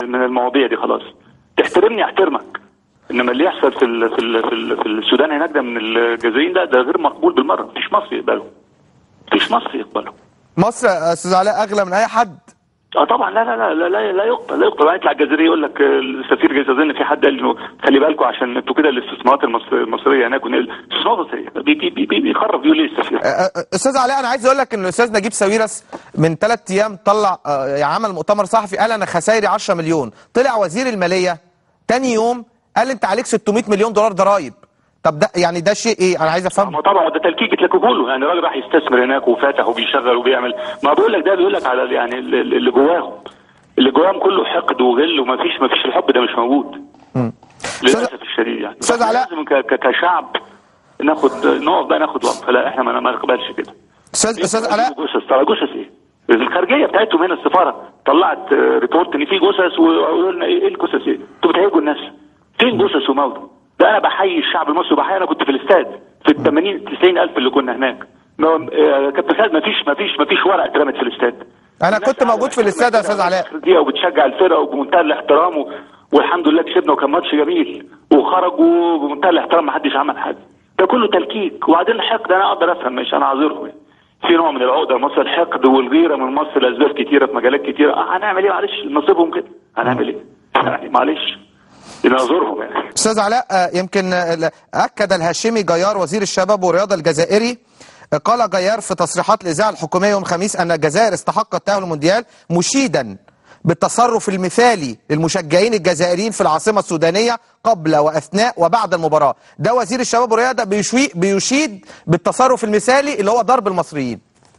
من المواضيع دي خلاص تحترمني احترمك انما اللي يحصل في ال في ال في, ال في السودان هناك ده من الجزائريين ده ده غير مقبول بالمره مفيش مصري يقبله مفيش مصري يقبله مصر يا استاذ علاء اغلى من اي حد اه طبعا لا لا لا لا لا, لا يقبل لا يقبل يطلع الجزائري يقول لك آه، السفير جاي اظن في حد قال انه خلي بالكم عشان انتوا كده الاستثمارات المصر- المصريه هناك ونقل- الاستثمارات المصريه بي- بي- بي- بي- بيخرب يقول لي السفير أ- أ- استاذ علاء انا عايز اقول لك ان الاستاذ نجيب ساويرس من ثلاث ايام طلع آه، عمل مؤتمر صحفي قال انا خسائري 10 مليون طلع وزير الماليه تاني يوم قال انت عليك 600 مليون دولار ضرايب طب ده يعني ده شيء ايه انا عايز افهم ما طبعا ده تلكيك يتلككوا له يعني راجل راح يستثمر هناك وفاتح وبيشغل وبيعمل ما بقول لك ده بيقول لك على يعني اللي اللي جواهم اللي جواهم كله حقد وغل وما فيش ما فيش الحب ده مش موجود للاسف الشديد يعني أستاذ إحنا علاء. لازم ك- ك- كشعب ناخد نقف بقى ناخد وقفه لا احنا ما ما نقبلش كده استاذ استاذ علاء جثث طلع جثث ايه؟ الخارجيه بتاعتهم هنا السفاره طلعت آه، ريبورت ان في جثث وقالوا لنا ايه إيه الجثث ايه؟ انتوا بتهيجوا الناس فين جثث وموتى؟ ده انا بحيي الشعب المصري وبحيي انا كنت في الاستاد في ال 80 90 الف اللي كنا هناك ما- آه، كابتن خالد ما فيش ما فيش ما فيش ورقه اترمت في الاستاد انا كنت موجود في الاستاد يا استاذ علاء دي وبتشجع الفرقه وبمنتهى الاحترام و... والحمد لله كسبنا وكان ماتش جميل وخرجوا بمنتهى الاحترام ما حدش عمل حاجه ده كله تلكيك وبعدين الحقد انا اقدر افهم مش انا عذرهم يعني. في نوع من العقده مصر الحقد والغيره من مصر لاسباب كتيره في مجالات كتيره آه هنعمل ايه معلش نصيبهم كده هنعمل ايه يعني معلش نعذرهم يعني استاذ علاء آه، يمكن آه، اكد الهاشمي جيار وزير الشباب والرياضه الجزائري آه، قال جيار في تصريحات الاذاعه الحكوميه يوم الخميس ان الجزائر استحقت التاهل المونديال مشيدا بالتصرف المثالي للمشجعين الجزائريين في العاصمه السودانيه قبل واثناء وبعد المباراه ده وزير الشباب والرياضه بيشوي بيشيد بالتصرف المثالي اللي هو ضرب المصريين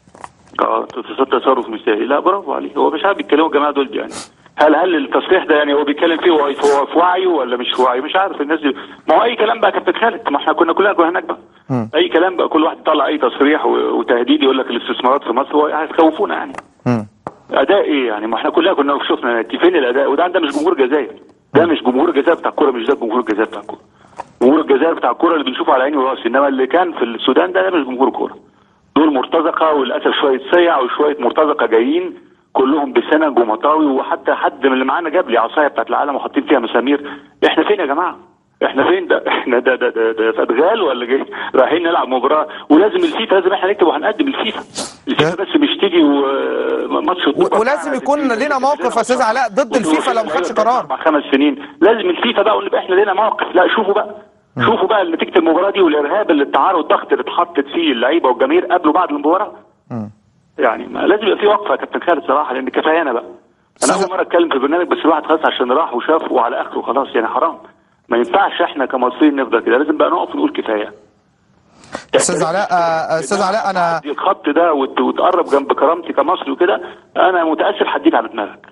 اه تصرف مثالي لا برافو عليه هو مش عارف بيتكلموا الجماعه دول دي يعني هل هل التصريح ده يعني هو بيتكلم فيه هو هو في وعيه ولا مش في وعيه مش عارف الناس دي ما هو اي كلام بقى كابتن خالد ما احنا كنا كلنا كنا هناك بقى اي كلام بقى كل واحد يطلع اي تصريح و- وتهديد يقول لك الاستثمارات في مصر هو هيخوفونا يعني مم. اداء ايه يعني ما احنا كلنا كنا شفنا هناك. فين الاداء وده ده مش جمهور الجزائر ده مش جمهور الجزائر بتاع الكوره مش ده جمهور الجزائر بتاع الكوره جمهور الجزائر بتاع الكوره اللي بنشوفه على عيني وراسي انما اللي كان في السودان ده, ده مش جمهور كوره دول مرتزقه وللاسف شويه صيع وشويه مرتزقه جايين كلهم بسنج ومطاوي وحتى حد من اللي معانا جاب لي عصايه بتاعت العالم وحاطين فيها مسامير احنا فين يا جماعه؟ احنا فين ده؟ احنا ده ده ده, ده في ادغال ولا جاي رايحين نلعب مباراه ولازم الفيفا لازم احنا نكتب وهنقدم الفيفا الفيفا بس مش تيجي وماتش و- ولازم يكون لنا موقف يا استاذ علاء ضد الفيفا لو ما خدش قرار اربع خمس سنين لازم الفيفا بقى ونبقى احنا لنا موقف لا شوفوا بقى شوفوا بقى نتيجه المباراه دي والارهاب اللي التعارض والضغط اللي اتحطت فيه اللعيبه والجماهير قبل وبعد المباراه يعني ما لازم يبقى في وقفه يا كابتن خالد صراحه لان كفايانا بقى انا أستاذ- اول مره اتكلم في برنامج بس الواحد خلاص عشان راح وشاف وعلى اخره خلاص يعني حرام ما ينفعش احنا كمصريين نفضل كده لازم بقى نقف ونقول كفايه استاذ علاء آه، استاذ علاء انا تعدي الخط ده وت- وتقرب جنب كرامتي كمصري وكده انا متاسف هديك على دماغك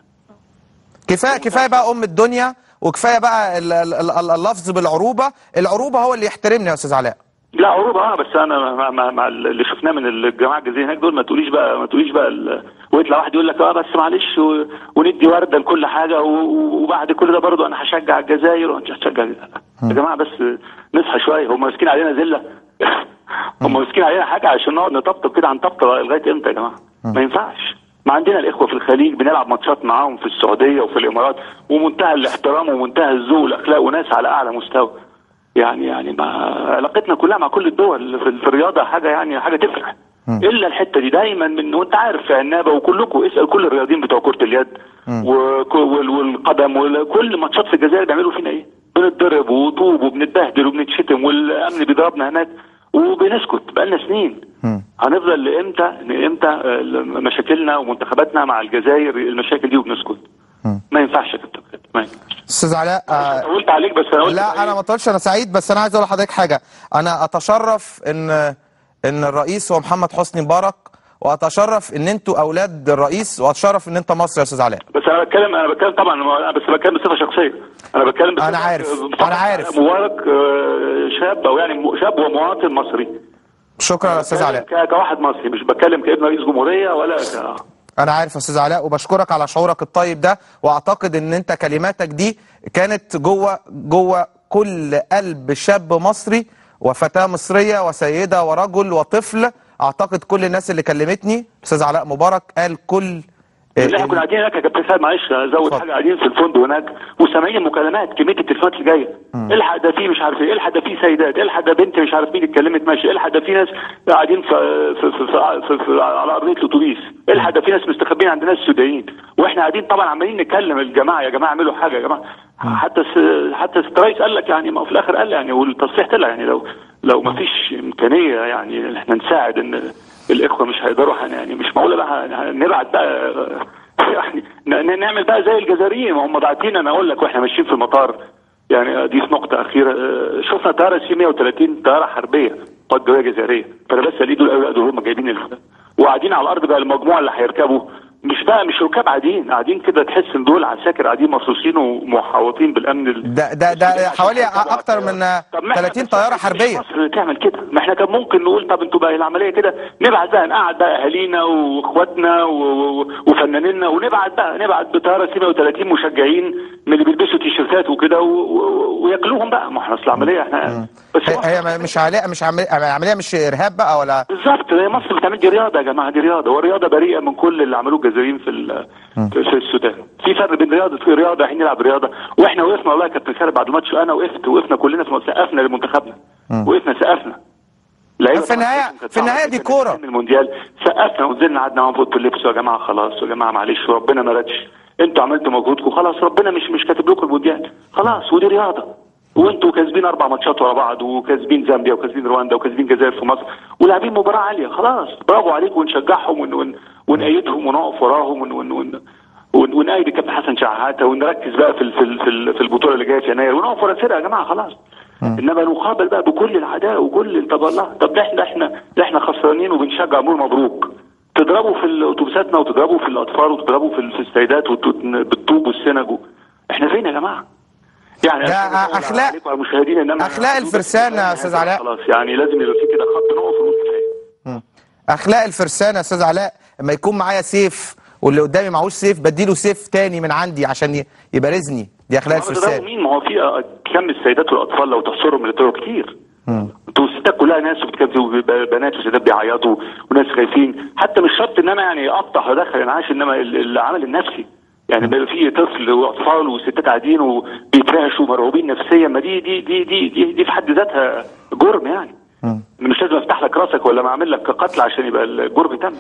كفايه كفايه بقى ام الدنيا وكفايه بقى ال- ال- ال- اللفظ بالعروبه العروبه هو اللي يحترمني يا استاذ علاء لا عروبه اه بس انا مع, مع, مع اللي شفناه من الجماعه الجزائريين هناك دول ما تقوليش بقى ما تقوليش بقى ال... ويطلع واحد يقول لك اه بس معلش و... وندي ورده لكل حاجه و... و- وبعد كل ده برضه انا هشجع الجزائر وانت هتشجع يا جماعه بس نصحى شويه هم ماسكين علينا ذله هم ماسكين علينا حاجه عشان نقعد نطبطب كده هنطبطب لغايه امتى يا جماعه؟ ما ينفعش ما عندنا الاخوه في الخليج بنلعب ماتشات معاهم في السعوديه وفي الامارات ومنتهى الاحترام ومنتهى الذوق والاخلاق وناس على اعلى مستوى يعني يعني ما علاقتنا كلها مع كل الدول في, في الرياضه حاجه يعني حاجه تفرح الا الحته دي دايما من وانت عارف في عنابه وكلكم اسال كل الرياضيين بتوع كره اليد وك- وال- والقدم وكل ماتشات في الجزائر بيعملوا فينا ايه؟ بنتضرب وطوب وبنتبهدل وبنتشتم والامن بيضربنا هناك وبنسكت بقالنا سنين هنفضل لامتى لامتى آه، مشاكلنا ومنتخباتنا مع الجزائر المشاكل دي وبنسكت ما ينفعش يا كابتن خالد، ما ينفعش استاذ علاء آه، قلت عليك بس انا قلت لا انا ما طولش انا سعيد بس انا عايز اقول لحضرتك حاجه انا اتشرف ان ان الرئيس هو محمد حسني مبارك واتشرف ان انتوا اولاد الرئيس واتشرف ان انت مصري يا استاذ علاء بس انا بتكلم انا بتكلم طبعا أنا بس بتكلم بصفه شخصيه انا بتكلم بصفة أنا عارف، فقط أنا عارف. مبارك آه، شاب او يعني م- شاب ومواطن مصري شكرا يا استاذ علاء ك- كواحد مصري مش بتكلم كابن رئيس جمهوريه ولا ك... انا عارف يا استاذ علاء وبشكرك على شعورك الطيب ده واعتقد ان انت كلماتك دي كانت جوه جوه كل قلب شاب مصري وفتاه مصريه وسيده ورجل وطفل اعتقد كل الناس اللي كلمتني استاذ علاء مبارك قال كل إيه، اللي احنا كنا قاعدين هناك يا كابتن خالد معلش ازود اتفضل. حاجه قاعدين في الفندق هناك وسامعين المكالمات كميه التليفونات اللي جايه الحق ده في مش عارف ايه الحق ده في سيدات الحق ده بنت مش عارف مين اتكلمت ماشي الحق ده في ناس قاعدين في في في, في, في, في على ارضيه الاتوبيس الحق ده في ناس مستخبين عند ناس سودانيين واحنا قاعدين طبعا عمالين نكلم الجماعه يا جماعه اعملوا حاجه يا جماعه حتى س- حتى سترايس قال لك يعني ما هو في الاخر قال يعني والتصريح طلع يعني لو لو ما فيش امكانيه يعني احنا نساعد ان الاخوه مش هيقدروا هن- يعني مش معقوله بقى هن- نبعت بقى يعني ن- ن- نعمل بقى زي الجزائريين ما هم باعتين انا اقول لك واحنا ماشيين في المطار يعني دي نقطه اخيره اه، شفنا طياره سي 130 طياره حربيه قوات جويه جزائريه فانا بس ليه دول أوي- دول هم جايبين ال- وقاعدين على الارض بقى المجموعه اللي هيركبوا مش بقى مش ركاب عاديين قاعدين كده تحس ان دول عساكر قاعدين مرصوصين ومحاوطين بالامن ال- ده ده ده حوالي اكتر من طب ما إحنا 30 بس طياره مش حربيه مصر تعمل كده ما احنا كان ممكن نقول طب انتوا بقى العمليه كده نبعت بقى نقعد بقى اهالينا واخواتنا و- و- وفنانينا ونبعت بقى نبعت بطياره سي 130 مشجعين من اللي بيلبسوا تيشيرتات وكده و- و- وياكلوهم بقى ما احنا اصل العمليه احنا بس هي مصر- هي مش عمليه مش عمليه عمليه مش ارهاب بقى ولا بالظبط هي مصر بتعمل دي رياضه يا جماعه دي رياضه ورياضه بريئه من كل اللي عملوه الجزائريين في ال- في في السودان في فرق بين رياضه في رياضه احنا نلعب رياضه واحنا وقفنا والله يا كابتن خالد بعد الماتش انا وقفت وقفنا كلنا في سقفنا لمنتخبنا وقفنا سقفنا لعيبة في النهاية- طبعاً كانت في النهاية صعبة دي جداً كورة. من المونديال سقفنا ونزلنا قعدنا معاهم في اوضه اللبس يا جماعه خلاص يا جماعه معلش وربنا ما ردش انتوا عملتوا مجهودكم خلاص ربنا مش مش كاتب لكم المونديال خلاص ودي رياضه وانتوا كاسبين اربع ماتشات ورا بعض وكاسبين زامبيا وكاسبين رواندا وكاسبين الجزائر في مصر ولاعبين مباراه عاليه خلاص برافو عليكم ونشجعهم ون ون ونأيدهم ونقف وراهم ون ون ون ون- ونأيد الكابتن حسن شحاته ونركز بقى في ال- في ال- في ال- في البطوله اللي جايه في يناير ونقف ورا الفرقه يا جماعه خلاص انما نقابل بقى بكل العداء وكل طب الله طب ده احنا احنا ده احنا خسرانين وبنشجع نقول مبروك تضربوا في الاتوبيساتنا وتضربوا في الاطفال وتضربوا في في السيدات وت- بالطوب والسنج و- احنا فين يا جماعه؟ يعني ده أشكرك والله أخلاق- عليكم على المشاهدين انما أخلاق الفرسان يا أستاذ علاء. خلاص يعني لازم يبقى في كده خط نقف ونقول كفايه اخلاق الفرسان يا استاذ علاء لما يكون معايا سيف واللي قدامي معهوش سيف بديله سيف تاني من عندي عشان ي- يبارزني دي اخلاق ما هو ده الفرسان مين ما هو في آه، كم السيدات والاطفال لو تحصرهم من الطرق كتير انتوا الستات كلها ناس وبتكذبوا بنات وستات بيعيطوا وناس خايفين حتى مش شرط ان انا يعني اقطع وادخل انعاش انما ال- العمل النفسي يعني بيبقى في طفل واطفال وستات قاعدين وبيترعشوا مرعوبين نفسيا ما دي دي دي دي دي, دي في حد ذاتها جرم يعني مش لازم افتح لك راسك ولا ما اعمل لك قتل عشان يبقى الجرم تم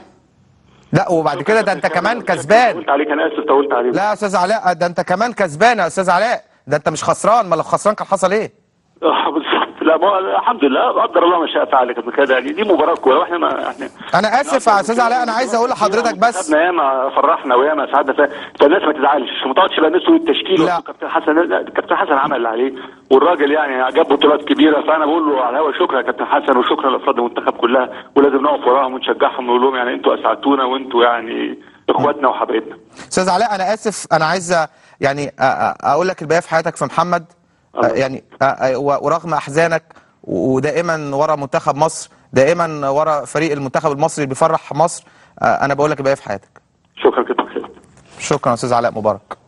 لا وبعد كده ده انت كمان كسبان قلت عليك انا اسف طولت عليك لا يا استاذ علاء ده انت كمان كسبان يا استاذ علاء ده انت مش خسران ما لو خسران كان حصل ايه آه، بالظبط لا ما الحمد لله قدر الله ما شاء فعل كده كده يعني دي مباراه كوره واحنا ما احنا انا اسف يا استاذ علاء انا عايز اقول لحضرتك بس خدنا ياما فرحنا وياما سعدنا فيها فالناس ما تزعلش ما تقعدش بقى الناس تقول التشكيل لا. كابتن حسن لا، كابتن حسن عمل اللي عليه والراجل يعني جاب بطولات كبيره فانا بقول له على الهوا شكرا يا كابتن حسن وشكرا لافراد المنتخب كلها ولازم نقف وراهم ونشجعهم ونقول لهم يعني انتوا اسعدتونا وانتوا يعني اخواتنا وحبايبنا استاذ علاء انا اسف انا عايز أ- يعني أ- أ- اقول لك الباقي في حياتك في محمد أ- يعني أ- أ- و- ورغم احزانك و- ودائما ورا منتخب مصر دائما ورا فريق المنتخب المصري اللي بيفرح مصر أ- انا بقول لك الباقي في حياتك شكرا كابتن خالد شكرا يا استاذ علاء مبارك